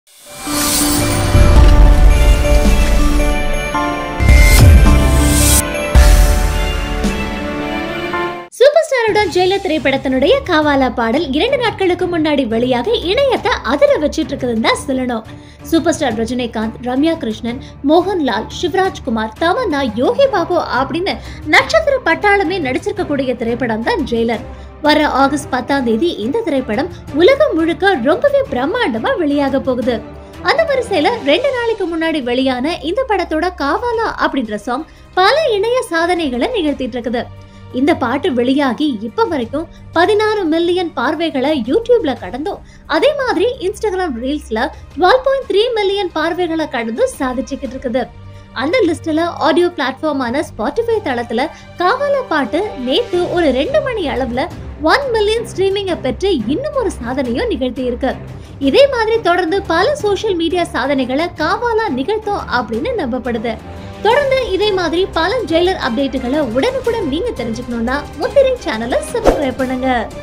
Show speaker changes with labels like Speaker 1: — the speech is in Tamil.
Speaker 1: சூப்பர் ஸ்டாருடன் ஜெயிலர் திரைப்படத்தினுடைய காவாலா பாடல் இரண்டு நாட்களுக்கு முன்னாடி வெளியாக இணையத்தை அதிர வச்சிட்டு இருக்குதுன்னு தான் சொல்லணும் சூப்பர் ஸ்டார் ரஜினிகாந்த் ரம்யா கிருஷ்ணன் மோகன்லால் சிவராஜ் குமார் தமன்னா யோகி பாபு அப்படின்னு நட்சத்திர பட்டாளமே நடிச்சிருக்கக்கூடிய திரைப்படம் தான் ஜெயிலர் வர ஆகஸ்ட் பத்தாம் தேதி இந்த திரைப்படம் உலகம் முழுக்க ரொம்பவே பிரம்மாண்டமா வெளியாக போகுது அந்த வரிசையில ரெண்டு நாளைக்கு முன்னாடி வெளியான இந்த படத்தோட காவாலா அப்படின்ற சாங் பல இணைய சாதனைகளை நிகழ்த்திட்டு இருக்குது இந்த பாட்டு வெளியாகி இப்ப வரைக்கும் பதினாறு மில்லியன் பார்வைகளை யூடியூப்ல கடந்தும் அதே மாதிரி இன்ஸ்டாகிராம் ரீல்ஸ்ல டுவெல் பாயிண்ட் த்ரீ மில்லியன் பார்வைகளை கடந்தும் சாதிச்சுக்கிட்டு இருக்குது அந்த லிஸ்ட்ல ஆடியோ பிளாட்ஃபார்மான ஸ்பாட்டிஃபை தளத்துல காவால பாட்டு நேத்து ஒரு ரெண்டு மணி அளவுல ஒன் மில்லியன் ஸ்ட்ரீமிங்கை பெற்று இன்னும் ஒரு சாதனையும் நிகழ்த்தி இருக்கு இதே மாதிரி தொடர்ந்து பல சோஷியல் மீடியா சாதனைகளை காவாலா நிகழ்த்தும் அப்படின்னு நம்பப்படுது தொடர்ந்து இதே மாதிரி பல ஜெயிலர் அப்டேட்டுகளை உடனுக்குடன் நீங்க தெரிஞ்சுக்கணும்னா முத்திரை சேனலை சப்ஸ்கிரைப் பண்ணுங்க